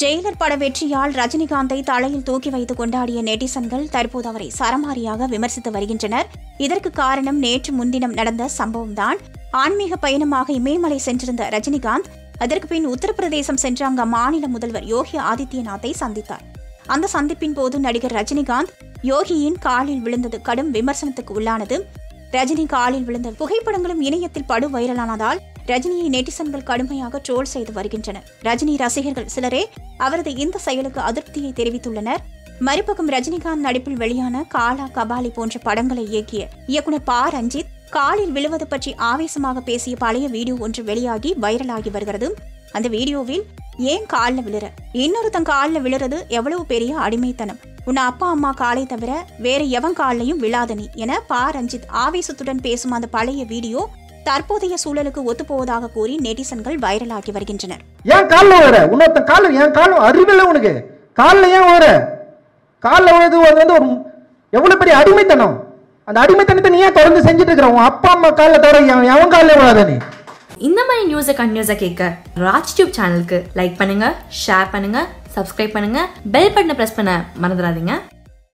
Jailer பட வெற்றியால் ரஜினிகாந்தை தலையில் தூக்கி வைத்து கொண்டாடிய நெட்டிசன்கள் தற்போது அவரை சரமாரியாக விமர்சித்து வருகின்றனர் இதற்கு காரணம் நேற்று முன்தினம் நடந்த சம்பவம்தான் ஆன்மீக பயணமாக இமயமலை சென்றிருந்த ரஜினிகாந்த் அதற்கு பின் உத்தரப்பிரதேசம் சென்ற அங்கு அம்மாநில முதல்வர் யோகி ஆதித்யநாத்தை சந்தித்தார் அந்த சந்திப்பின் போது நடிகர் ரஜினிகாந்த் யோகியின் காலில் விழுந்தது கடும் விமர்சனத்துக்கு உள்ளானது ரஜினி காலில் விழுந்த புகைப்படங்களும் இணையத்தில் படு வைரலானதால் ரஜினியை நெட்டிசன்கள் கடுமையாக ட்ரோல் செய்து வருகின்றனர் ரஜினி ரசிகர்கள் சிலரே அவரது இந்த செயலுக்கு அதிருப்தியை தெரிவித்துள்ளனர் மறுபக்கம் ரஜினிகாந்த் நடிப்பில் வெளியான காலா கபாலி போன்ற படங்களை இயக்கிய இயக்குனர் ப ரஞ்சித் காலில் விழுவது பற்றி ஆவேசமாக பேசிய பழைய வீடியோ ஒன்று வெளியாகி வைரலாகி வருகிறது அந்த வீடியோவில் ஏன் காலில் விழுற இன்னொருத்தன் காலில் விழுறது எவ்வளவு பெரிய அடிமைத்தனம் உன் அப்பா அம்மா காலை தவிர வேற எவன் காலையும் விழாத நீ என ப ரஞ்சித் ஆவேசத்துடன் பேசும் அந்த பழைய வீடியோ தற்போதைய சூழலுக்கு ஒத்துப்போவதாக கூறி நெட்டிசன்கள் வைரலாகி வருகின்றனர் ஏன் காலில் வர இன்னொருத்தன் காலில் என் காலம் அறிவில்லை உனக்கு காலில் ஏன் வர காலில் விழுது அது வந்து ஒரு எவ்வளோ பெரிய அடிமைத்தனம் அந்த அடிமைத்தனத்தை நீ ஏன் தொடர்ந்து செஞ்சுட்டு இருக்கிற உன் அப்பா அம்மா காலில் தவிர எவன் எவன் காலில் விழாத நீ இந்த மாதிரி நியூஸை கண்டினியூஸாக கேட்க ராஜ் டியூப் சேனலுக்கு லைக் பண்ணுங்க ஷேர் பண்ணுங்க சப்ஸ்கிரைப் பண்ணுங்க பெல் பட்டனை ப்ரெஸ் பண்ண மறந்துடாதீங்க